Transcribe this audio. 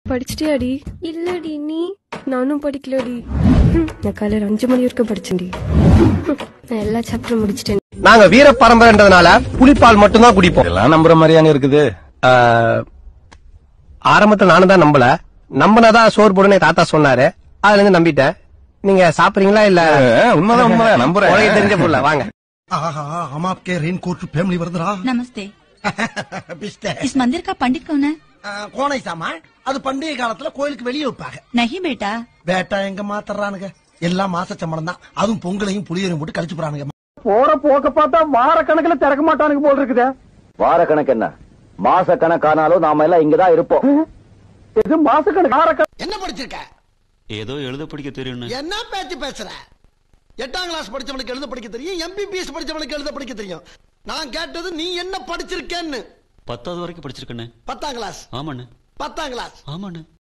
படிச்சிட்டியாடி இல்லடி நீ நானும் படிக்கலடி ஹம், நான் காலையில அஞ்சு மணி வரைக்கும் படிச்சேன்டி ஹம், நான் எல்லா சாப்டரும் முடிச்சிட்டேன் நாங்க வீர பரம்பரைன்றதுனால புலிப்பால் மட்டும்தான் குடிப்போம் எல்லாம் நம்புற மாதிரியாங்க இருக்குது ஆஹ், ஆரம்பத்துல நானும் தான் நம்பல நம்பினதான் சோறு போடுன்னு என் தாத்தா சொன்னாரு அதுல இருந்து நம்பிட்டேன் நீங்க சாப்பிடுறீங்களா இல்ல அஹ், உண்மைதான் உண்மைதான் நம்புறேன் உலக தெரிஞ்ச புள்ள வாங்க आहा हम आपके रेन कोट फैमिली वर्दरा नमस्ते பிஸ்டே इस मंदिर का पंडित कौन है கோனை சாமா அது பண்டிகை காலத்துல கோயிலுக்கு வெளியே வைப்பாங்க नहीं बेटा வேட்டா எங்க மாத்தறானுங்க எல்லாம் மாச சம்பளம் தான் அதுவும் பொங்கலையும் புளியரையும் போட்டு கழிச்சு போறானுங்க போற போக்க பார்த்தா வார கணக்குல திறக்க மாட்டானுங்க போல் இருக்குதே வார கணக்கு என்ன மாச கணக்கானாலும் நாம எல்லாம் இங்கதான் இருப்போம் இது மாச கணக்கு வார என்ன படிச்சிருக்க ஏதோ எழுத படிக்க தெரியும் என்ன பேச்சு பேசுற எட்டாம் கிளாஸ் படிச்சவனுக்கு எழுத படிக்க தெரியும் எம்பிபிஎஸ் படிச்சவனுக்கு எழுத படிக்க தெரியும் நான் கேட்டது நீ என்ன படிச்சிருக்கேன்னு பத்தாவது வரைக்கும் படிச்சிருக்கண்ணே பத்தாம் கிளாஸ் ஆமாண்ணே பத்தாம் கிளாஸ் ஆமாண்ணே